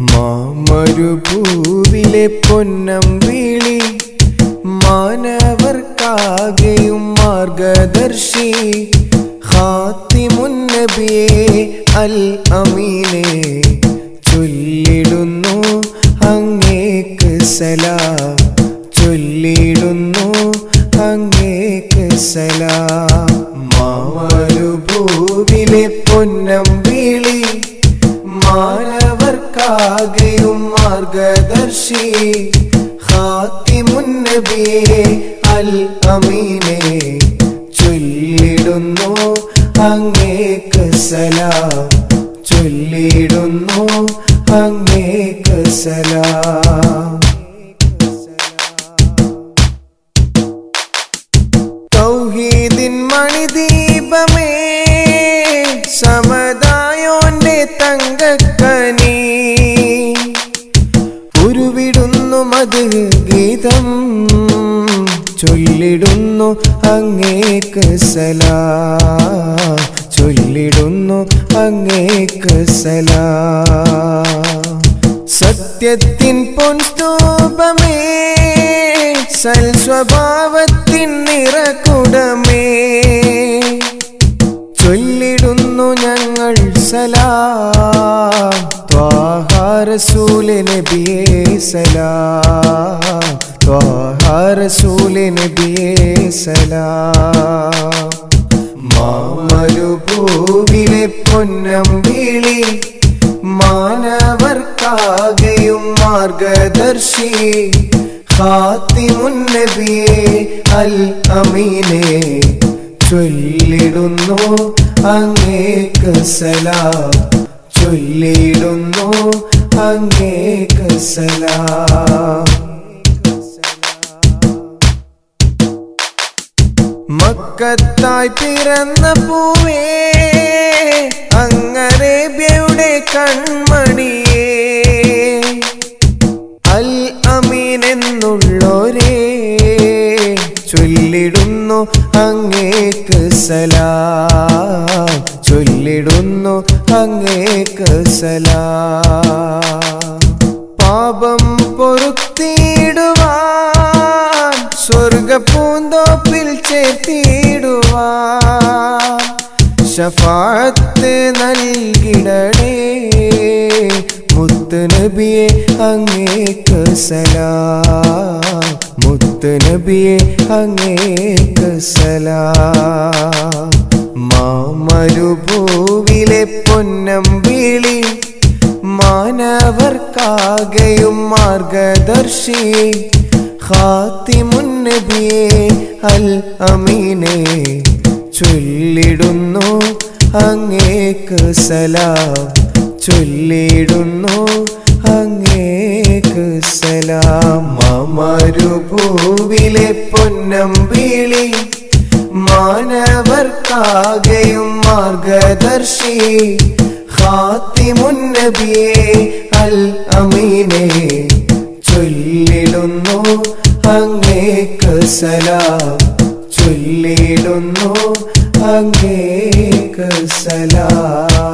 മാമരുഭൂവിലെ പൊന്നം വിളി മാനവർക്കാകെയും മാർഗദർശി ഹാത്തിമുന്നബിയെ അൽ അമീനെ ചൊല്ലിടുന്നു അങ്ങേക്ക് സലാം ചൊല്ലിടുന്നു അങ്ങേക്ക് സലാം മാമരുഭൂവിലെ പൊന്നം വിളി മാനവർക്കാകെയും മാർഗദർശി ഹാത്തിമുന്നബിയെ അൽ അമീനെ ചൊല്ലിടുന്നു അങ്ങേക്ക് സലാം ചൊല്ലിടുന്നു അങ്ങേക്ക് സലാം തൗഹീദിൻ മണിദീപമേ സമതായോന്റെ തങ്കക്കനി ഉരുവിടുന്നു മത് ഗീതം ചൊല്ലിടുന്നു അങ്ങേക്ക് സലാം ചൊല്ലിടുന്നു അങ്ങേക്ക് സലാം സത്യത്തിൻ പൊൻസ്തൂപമേ സൽ സ്വഭാവത്തിൻ നിറകുടമേ ചൊല്ലിടുന്നു ഞങ്ങൾ സലാം ത്വാഹാരസൂല് നബിയേ സലാം ത്വാഹാരസൂല് നബിയേ സലാം മാമരുഭൂവിലെ പൊന്നം വിളി മാനവർക്കാകെയും മാർഗദർശി ഹാത്തിമുന്നബിയെ അൽ അമീനെ ചൊല്ലിടുന്നു അങ്ങേക്ക് സലാം ചൊല്ലിടുന്നു അങ്ങേക്ക് സലാം മക്കത്തായി പിറന്ന പൂവേ അങ്ങരേബ്യയുടെ കൺമണിയേ അൽ അമീൻ എന്നുള്ളോരേ ചൊല്ലിടുന്നു അങ്ങേക്ക് സലാം ചൊല്ലിടുന്നു അങ്ങേക്ക് സലാം പാപം പൊറുത്തിടുവാൻ സ്വർഗ പൂന്തോപ്പിൽ ചേർത്തിടുവാൻ ഷഫാത്ത് നൽകിടണേ മുത്ത് നബിയെ അങ്ങേക്ക് സലാം മുത്ത് നബിയെ അങ്ങേക്ക് സലാം മാമരുഭൂവിലെ പൊന്നം വിളി മാനവർക്കാകെയും മാർഗദർശി ഹാത്തിമുന്നബിയെ അൽ അമീനെ ചൊല്ലിടുന്നു അങ്ങേക്ക് സലാം ചൊല്ലിടുന്നു അങ്ങേക്ക് സലാം മാമരുഭൂവിലെ പൊന്നം വിളി മാനവർക്കാകെയും മാർഗദർശി ഹാത്തിമുന്നബിയെ അൽ അമീനെ ചൊല്ലിടുന്നു അങ്ങേക്ക് സലാം ചൊല്ലിടുന്നു അങ്ങേക്ക് സലാം